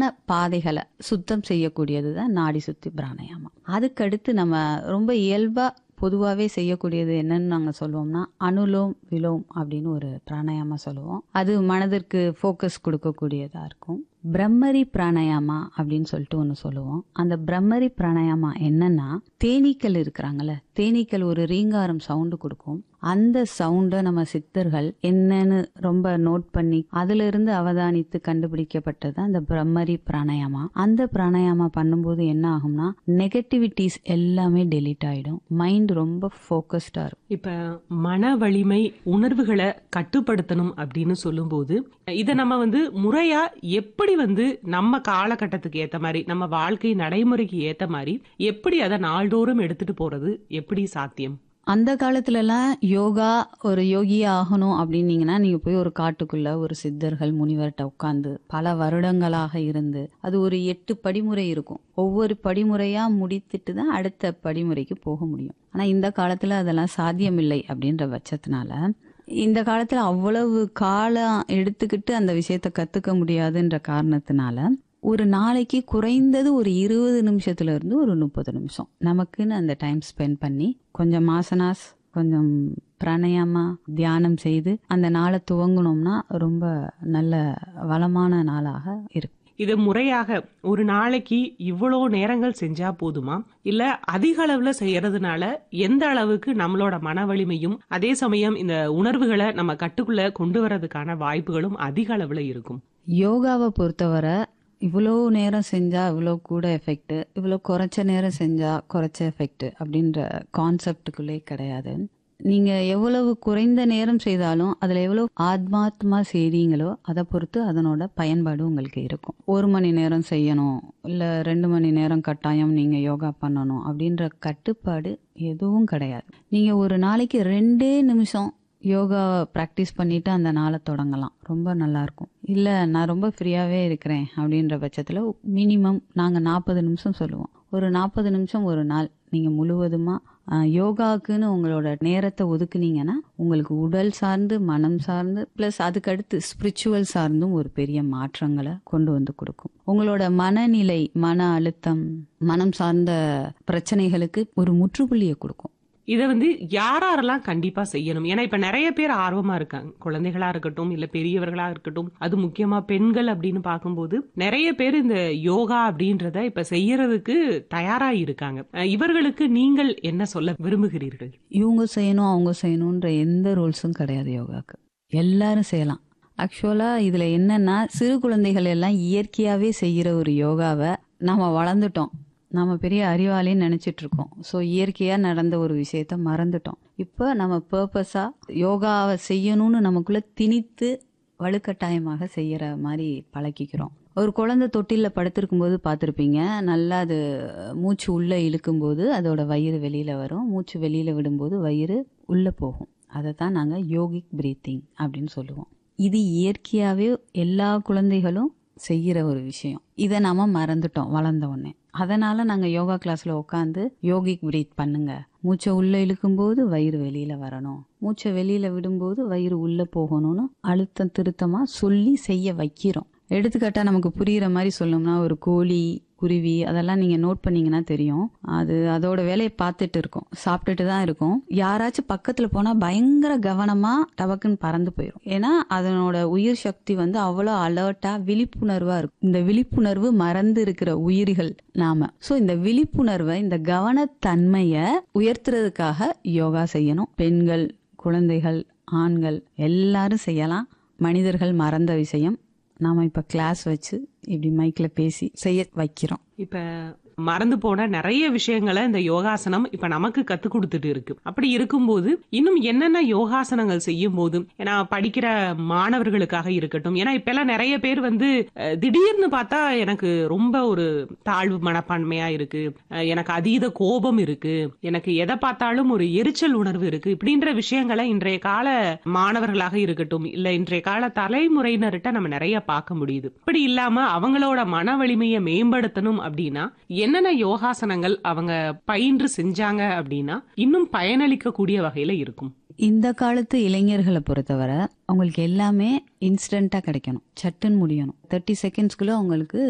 கவன பாதைகளை சுத்தம் செய்யக்கூடியது தான் நாடி சுத்தி பிராணாயாமம் அதுக்கடுத்து நம்ம ரொம்ப இயல்பா பொதுவாகவே செய்யக்கூடியது என்னன்னு நாங்கள் சொல்லுவோம்னா அனுலோம் விலோம் அப்படின்னு ஒரு பிராணாயாமா சொல்லுவோம் அது மனதிற்கு ஃபோக்கஸ் கொடுக்கக்கூடியதாக இருக்கும் பிரம்மரி பிராணாயாமா அப்படின்னு சொல்லிட்டு ஒன்று சொல்லுவோம் அந்த பிரம்மரி பிராணாயாமா என்னன்னா தேனீக்கள் இருக்கிறாங்கல்ல தேனீக்கள் ஒரு ரீங்காரம் சவுண்டு கொடுக்கும் அந்த சவுண்டை நம்ம சித்தர்கள் என்னன்னு ரொம்ப நோட் பண்ணி அதுல இருந்து அவதானித்து கண்டுபிடிக்கப்பட்டது அந்த பிரம்மரி பிராணாயாமா அந்த பிராணாயாமா பண்ணும்போது என்ன ஆகும்னா நெகட்டிவிட்டிஸ் எல்லாமே டெலீட் ஆயிடும் மைண்ட் ரொம்ப ஃபோக்கஸ்டா இருக்கும் இப்ப மன வலிமை உணர்வுகளை கட்டுப்படுத்தணும் அப்படின்னு சொல்லும்போது இத நம்ம வந்து முறையா எப்படி வந்து நம்ம காலகட்டத்துக்கு ஏத்த மாதிரி நம்ம வாழ்க்கை நடைமுறைக்கு ஏத்த மாதிரி எப்படி அதை நாள்தோறும் எடுத்துட்டு போறது எப்படி சாத்தியம் அந்த காலத்துலலாம் யோகா ஒரு யோகியா ஆகணும் அப்படின்னீங்கன்னா நீங்க போய் ஒரு காட்டுக்குள்ள ஒரு சித்தர்கள் முனிவர்கிட்ட உட்காந்து பல வருடங்களாக இருந்து அது ஒரு எட்டு படிமுறை இருக்கும் ஒவ்வொரு படிமுறையா முடித்துட்டு தான் அடுத்த படிமுறைக்கு போக முடியும் ஆனா இந்த காலத்துல அதெல்லாம் சாத்தியமில்லை அப்படின்ற பட்சத்தினால இந்த காலத்துல அவ்வளவு காலம் எடுத்துக்கிட்டு அந்த விஷயத்த கத்துக்க முடியாதுன்ற காரணத்தினால ஒரு நாளைக்கு குறைந்தது ஒரு இருபது நிமிஷத்துல இருந்து ஒரு முப்பது நிமிஷம் நமக்குன்னு அந்த டைம் ஸ்பெண்ட் பண்ணி கொஞ்சம் மாசனாஸ் கொஞ்சம் பிராணாயாமா தியானம் செய்து அந்த நாளை துவங்கணும்னா ரொம்ப நல்ல வளமான நாளாக இருக்கும் இது முறையாக ஒரு நாளைக்கு இவ்வளோ நேரங்கள் செஞ்சா போதுமா இல்ல அதிக அளவுல செய்யறதுனால எந்த அளவுக்கு நம்மளோட மன வலிமையும் அதே சமயம் இந்த உணர்வுகளை நம்ம கட்டுக்குள்ள கொண்டு வரதுக்கான வாய்ப்புகளும் அதிக அளவுல இருக்கும் யோகாவை பொறுத்தவரை இவ்வளோ நேரம் செஞ்சா இவ்வளோ கூட எஃபெக்ட் இவ்வளோ குறைச்ச நேரம் செஞ்சா குறைச்ச எஃபெக்ட் அப்படின்ற கான்செப்டுக்குள்ளே கிடையாது நீங்க எவ்வளவு குறைந்த நேரம் செய்தாலும் அதுல எவ்வளவு ஆத்மாத்மா செய்றீங்களோ அதை பொறுத்து அதனோட பயன்பாடு உங்களுக்கு இருக்கும் ஒரு மணி நேரம் செய்யணும் இல்ல ரெண்டு மணி நேரம் கட்டாயம் நீங்க யோகா பண்ணணும் அப்படின்ற கட்டுப்பாடு எதுவும் கிடையாது நீங்க ஒரு நாளைக்கு ரெண்டே நிமிஷம் யோகா ப்ராக்டிஸ் பண்ணிட்டு அந்த நாளை தொடங்கலாம் ரொம்ப நல்லா இருக்கும் இல்ல நான் ரொம்ப ஃப்ரீயாவே இருக்கிறேன் அப்படின்ற பட்சத்துல மினிமம் நாங்க நாற்பது நிமிஷம் சொல்லுவோம் ஒரு நாற்பது நிமிஷம் ஒரு நாள் நீங்க முழுவதுமா ஆஹ், யோகாக்குன்னு உங்களோட நேரத்தை ஒதுக்குனீங்கன்னா உங்களுக்கு உடல் சார்ந்து மனம் சார்ந்து பிளஸ் அதுக்கு அடுத்து ஸ்பிரிச்சுவல் சார்ந்தும் ஒரு பெரிய மாற்றங்களை கொண்டு வந்து கொடுக்கும் உங்களோட மனநிலை மன அழுத்தம் மனம் சார்ந்த பிரச்சனைகளுக்கு ஒரு முற்றுப்புள்ளியை கொடுக்கும் இதை வந்து யாரெல்லாம் கண்டிப்பா செய்யணும் ஏன்னா இப்ப நிறைய பேர் ஆர்வமா இருக்காங்க குழந்தைகளா இருக்கட்டும் இல்ல பெரியவர்களா இருக்கட்டும் அது முக்கியமா பெண்கள் அப்படின்னு பார்க்கும்போது நிறைய பேர் இந்த யோகா அப்படின்றத இப்ப செய்யறதுக்கு தயாரா இருக்காங்க அஹ் இவர்களுக்கு நீங்கள் என்ன சொல்ல விரும்புகிறீர்கள் இவங்க செய்யணும் அவங்க செய்யணுன்ற எந்த ரூல்ஸும் கிடையாது யோகாக்கு எல்லாரும் செய்யலாம் ஆக்சுவலா இதுல என்னன்னா சிறு குழந்தைகள் எல்லாம் இயற்கையாவே செய்யற ஒரு யோகாவை நாம வளர்ந்துட்டோம் நாம பெரிய அறிவாளின்னு நினைச்சிட்டு இருக்கோம் ஸோ இயற்கையா நடந்த ஒரு விஷயத்த மறந்துட்டோம் இப்போ நம்ம பர்பஸா யோகாவை செய்யணும்னு நமக்குள்ள திணித்து வலுக்கட்டாயமாக செய்யற மாதிரி பழக்கிக்கிறோம் ஒரு குழந்தை தொட்டில்ல படுத்திருக்கும் போது பார்த்துருப்பீங்க நல்லா அது மூச்சு உள்ள இழுக்கும்போது அதோட வயிறு வெளியில வரும் மூச்சு வெளியில விடும்போது வயிறு உள்ள போகும் அதை தான் நாங்க யோகிக் பிரீத்திங் அப்படின்னு சொல்லுவோம் இது இயற்கையாவே எல்லா குழந்தைகளும் செய்யற ஒரு விஷயம் இதை நாம மறந்துட்டோம் வளர்ந்த உடனே அதனால நாங்க யோகா கிளாஸ்ல உட்காந்து யோகிக் பிரீத் பண்ணுங்க மூச்சை உள்ள இழுக்கும்போது வயிறு வெளியில வரணும் மூச்சை வெளியில விடும்போது வயிறு உள்ள போகணும்னு அழுத்தம் திருத்தமா சொல்லி செய்ய வைக்கிறோம் எடுத்துக்காட்டா நமக்கு புரியுற மாதிரி சொல்லணும்னா ஒரு கோழி குருவி அதெல்லாம் நீங்க நோட் பண்ணீங்கன்னா தெரியும் அது அதோட வேலையை பார்த்துட்டு இருக்கும் சாப்பிட்டுட்டு தான் இருக்கும் யாராச்சும் பக்கத்துல போனா பயங்கர கவனமா டபக்குன்னு பறந்து போயிடும் ஏன்னா அதனோட உயிர் சக்தி வந்து அவ்வளோ அலர்ட்டா விழிப்புணர்வா இருக்கும் இந்த விழிப்புணர்வு மறந்து இருக்கிற உயிர்கள் நாம சோ இந்த விழிப்புணர்வை இந்த கவனத்தன்மைய உயர்த்துறதுக்காக யோகா செய்யணும் பெண்கள் குழந்தைகள் ஆண்கள் எல்லாரும் செய்யலாம் மனிதர்கள் மறந்த விஷயம் நாம இப்ப கிளாஸ் வச்சு இப்படி மைக்ல பேசி செய்ய வைக்கிறோம் இப்ப மறந்து போன நிறைய விஷயங்களை இந்த யோகாசனம் இப்ப நமக்கு கத்து கொடுத்துட்டு இருக்கு அப்படி இருக்கும்போது இன்னும் என்னென்ன யோகாசனங்கள் செய்யும் போது ஏன்னா படிக்கிற மாணவர்களுக்காக இருக்கட்டும் ஏன்னா இப்ப எல்லாம் நிறைய பேர் வந்து அஹ், திடீர்னு பார்த்தா எனக்கு ரொம்ப ஒரு தாழ்வு மனப்பான்மையா இருக்கு அஹ், எனக்கு அதீத கோபம் இருக்கு எனக்கு எதை பார்த்தாலும் ஒரு எரிச்சல் உணர்வு இருக்கு இப்படின்ற விஷயங்களை இன்றைய கால மாணவர்களாக இருக்கட்டும் இல்ல இன்றைய கால தலைமுறையினர்கிட்ட நம்ம நிறைய பார்க்க முடியுது இப்படி இல்லாம அவங்களோட மன வலிமையை மேம்படுத்தணும் அப்படின்னா என்னென்ன யோகாசனங்கள் அவங்க பயின்று செஞ்சாங்க அப்படின்னா இன்னும் பயனளிக்க கூடிய வகையில இருக்கும் இந்த காலத்து இளைஞர்களை பொறுத்தவரை அவங்களுக்கு எல்லாமே இன்ஸ்டண்டா கிடைக்கணும் சட்டுன்னு முடியணும் தேர்ட்டி செகண்ட்ஸ்க்குள்ள அவங்களுக்கு